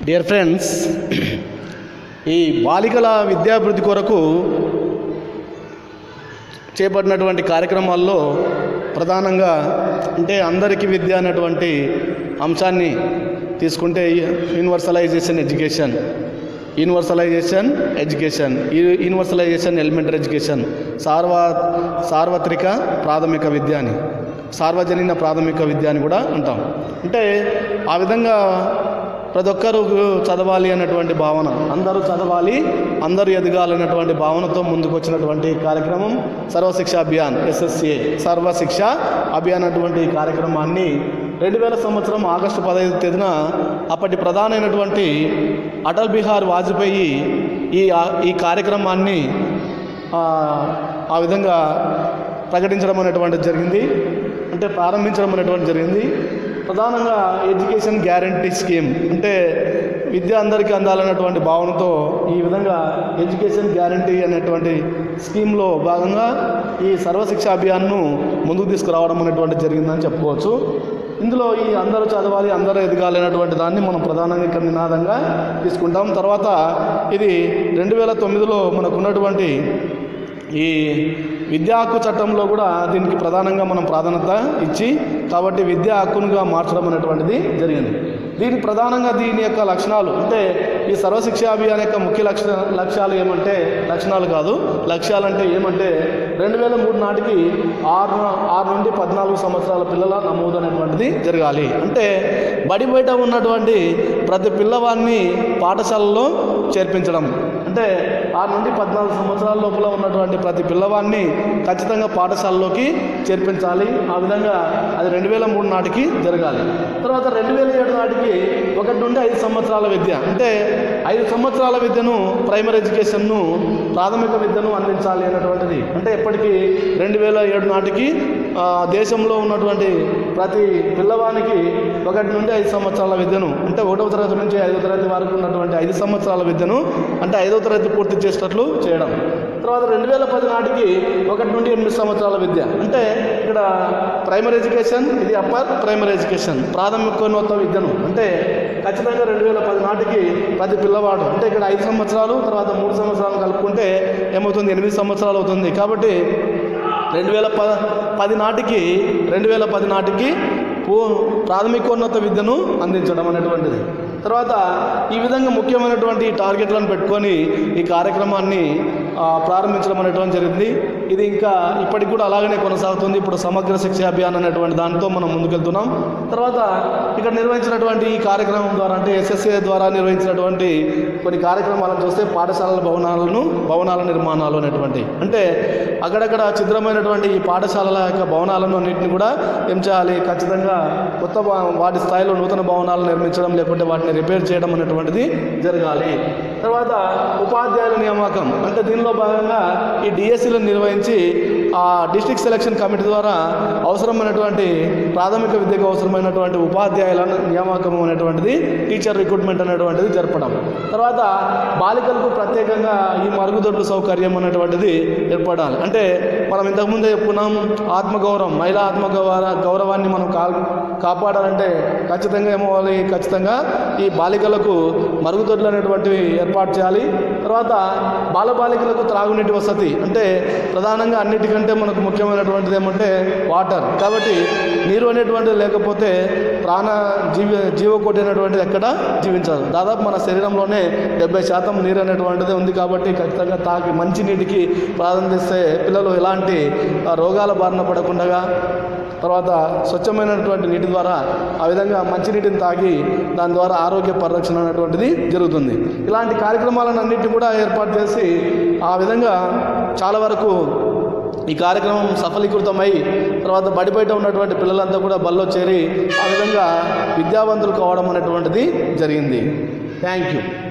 dear friends ఈ బాలికల విద్యాభివృద్ధి కొరకు చేపట్టినటువంటి కార్యక్రమాల్లో ప్రధానంగా అంటే అందరికీ విద్య అనేటువంటి అంశాన్ని తీసుకుంటే యూనివర్సలైజేషన్ ఎడ్యుకేషన్ యూనివర్సలైజేషన్ ఎడ్యుకేషన్ ఈ యూనివర్సలైజేషన్ ఎలిమెంటరీ ఎడ్యుకేషన్ సార్వ సార్వత్రిక ప్రాథమిక విద్య అని సార్వజనీన ప్రాథమిక విద్య అని కూడా అంటాం అంటే ఆ విధంగా ప్రతి ఒక్కరూ చదవాలి అన్నటువంటి భావన అందరూ చదవాలి అందరూ ఎదగాలన్నటువంటి భావనతో ముందుకు వచ్చినటువంటి కార్యక్రమం సర్వశిక్ష అభియాన్ ఎస్ఎస్సిఏ సర్వశిక్ష అభియాన్ అటువంటి ఈ కార్యక్రమాన్ని రెండు వేల సంవత్సరం ఆగస్టు పదహైదు తేదీన అప్పటి ప్రధానమైనటువంటి అటల్ బిహార్ వాజ్పేయి ఈ ఈ కార్యక్రమాన్ని ఆ, ఆ విధంగా ప్రకటించడం అనేటువంటిది జరిగింది అంటే ప్రారంభించడం అనేటువంటి జరిగింది ప్రధానంగా ఎడ్యుకేషన్ గ్యారంటీ స్కీమ్ అంటే విద్య అందరికీ అందాలన్నటువంటి భావనతో ఈ విధంగా ఎడ్యుకేషన్ గ్యారంటీ అనేటువంటి స్కీమ్లో భాగంగా ఈ సర్వశిక్ష అభియాన్ను ముందుకు తీసుకురావడం అనేటువంటి జరిగిందని చెప్పుకోవచ్చు ఇందులో ఈ అందరూ చదవాలి అందరూ ఎదగాలి అనేటువంటి దాన్ని మనం ప్రధానంగా ఇక్కడ నినాదంగా తీసుకుంటాం తర్వాత ఇది రెండు వేల తొమ్మిదిలో మనకున్నటువంటి ఈ విద్యా హక్కు చట్టంలో కూడా దీనికి ప్రధానంగా మనం ప్రాధాన్యత ఇచ్చి కాబట్టి విద్యా హక్కునుగా మార్చడం అనేటువంటిది జరిగింది దీని ప్రధానంగా దీని యొక్క లక్షణాలు అంటే ఈ సర్వశిక్ష అభియాన్ యొక్క ముఖ్య లక్ష లక్ష్యాలు ఏమంటే లక్షణాలు కాదు లక్ష్యాలు అంటే ఏమంటే రెండు వేల మూడు నాటికి ఆరు ఆరు నుండి పద్నాలుగు సంవత్సరాల పిల్లల నమోదు అనేటువంటిది జరగాలి అంటే బడి బయట ఉన్నటువంటి ప్రతి పిల్లవాడిని పాఠశాలలో చేర్పించడం అంటే ఆరు నుండి పద్నాలుగు సంవత్సరాల లోపల ఉన్నటువంటి ప్రతి పిల్లవాడిని ఖచ్చితంగా పాఠశాలలోకి చేర్పించాలి ఆ విధంగా అది రెండు వేల మూడు నాటికి జరగాలి తర్వాత రెండు వేల ఏడు నాటికి ఒకటి నుండి ఐదు సంవత్సరాల విద్య అంటే ఐదు సంవత్సరాల విద్యను ప్రైమరీ ఎడ్యుకేషన్ను ప్రాథమిక విద్యను అందించాలి అనేటువంటిది అంటే ఎప్పటికీ రెండు వేల ఏడు నాటికి ఆ, దేశంలో ఉన్నటువంటి ప్రతి పిల్లవానికి ఒకటి నుండి ఐదు సంవత్సరాల విద్యను అంటే ఒకటవ తరగతి నుంచి ఐదవ తరగతి వరకు ఉన్నటువంటి ఐదు సంవత్సరాల విద్యను అంటే ఐదవ తరగతి పూర్తి చేసేటట్లు చేయడం తర్వాత రెండు వేల పది నాటికి ఒకటి నుండి ఎనిమిది సంవత్సరాల విద్య అంటే ఇక్కడ ప్రైమరీ ఎడ్యుకేషన్ ఇది అప్పర్ ప్రైమరీ ఎడ్యుకేషన్ ప్రాథమికోన్నత విద్యను అంటే ఖచ్చితంగా రెండు వేల పది నాటికి ప్రతి పిల్లవాడు అంటే ఇక్కడ ఐదు సంవత్సరాలు తర్వాత మూడు సంవత్సరాలు కలుపుకుంటే ఏమవుతుంది ఎనిమిది సంవత్సరాలు అవుతుంది కాబట్టి రెండు వేల ప పది నాటికి రెండు వేల పది నాటికి పూ ప్రాథమికోన్నత విద్యను అందించడం అనేటువంటిది తర్వాత ఈ విధంగా ముఖ్యమైనటువంటి టార్గెట్లను పెట్టుకొని ఈ కార్యక్రమాన్ని ఆ, ప్రారంభించడం అనేటువంటి జరిగింది ఇది ఇంకా ఇప్పటికి కూడా అలాగనే కొనసాగుతుంది ఇప్పుడు సమగ్ర శిక్ష అభియాన్ అనేటువంటి దాంతో మనం ముందుకెళ్తున్నాం తర్వాత ఇక్కడ నిర్వహించినటువంటి ఈ కార్యక్రమం ద్వారా అంటే ఎస్ఎస్ఏ ద్వారా నిర్వహించినటువంటి కొన్ని కార్యక్రమాలను చూస్తే పాఠశాలల భవనాలను భవనాల నిర్మాణాలు అనేటువంటి అంటే అక్కడక్కడ ఛిద్రమైనటువంటి ఈ పాఠశాలల యొక్క భవనాలను అన్నింటిని కూడా ఏం చేయాలి ఖచ్చితంగా కొత్త భవ- వాటి స్థాయిలో నూతన భవనాలు నిర్మించడం లేకుంటే వాటిని రిపేర్ చేయడం అనేటువంటిది జరగాలి తర్వాత ఉపాధ్యాయుల నియామకం అంటే దీనిలో భాగంగా ఈ డిఎస్సీలను నిర్వహించి ఆ డిస్ట్రిక్ట్ సెలక్షన్ కమిటీ ద్వారా అవసరమైనటువంటి ప్రాథమిక విద్యకు అవసరమైనటువంటి ఉపాధ్యాయుల నియామకం అనేటువంటిది టీచర్ రిక్రూట్మెంట్ అనేటువంటిది జరపడం తర్వాత బాలికలకు ప్రత్యేకంగా ఈ మరుగుదొడ్లు సౌకర్యం అనేటువంటిది ఏర్పడాలి అంటే మనం ఇంతకుముందే చెప్పుకున్నాం ఆత్మగౌరవం మహిళా ఆత్మగౌరవ గౌరవాన్ని మనం కా కాపాడాలంటే ఖచ్చితంగా ఏమవ్వాలి ఖచ్చితంగా ఈ బాలికలకు మరుగుదొడ్లు అనేటువంటివి ఏర్పాటు చేయాలి తర్వాత బాలబాలికలకు త్రాగునీటి వసతి అంటే ప్రధానంగా అన్నిటికంటే మనకు ముఖ్యమైనటువంటిది ఏమంటే వాటర్ కాబట్టి నీరు అనేటువంటిది లేకపోతే ప్రాణ జీవ జీవకోటి అనేటువంటిది ఎక్కడ జీవించదు దాదాపు మన శరీరంలోనే డెబ్బై శాతం నీరు అనేటువంటిది ఉంది కాబట్టి ఖచ్చితంగా తాగి మంచి నీటికి ప్రాధాన్యత ఇస్తే పిల్లలు ఎలాంటి ఆ, రోగాల బారిన పడకుండా తర్వాత స్వచ్ఛమైనటువంటి నీటి ద్వారా ఆ విధంగా మంచినీటిని తాగి దాని ద్వారా ఆరోగ్య పరిరక్షణ అనేటువంటిది జరుగుతుంది ఇలాంటి కార్యక్రమాలను అన్నింటినీ కూడా ఏర్పాటు చేసి ఆ విధంగా చాలా వరకు ఈ కార్యక్రమం సఫలీకృతమై తర్వాత బడి బయట ఉన్నటువంటి పిల్లలంతా కూడా బల్లో చేరి ఆ విధంగా విద్యావంతులు కావడం అనేటువంటిది జరిగింది థ్యాంక్ యూ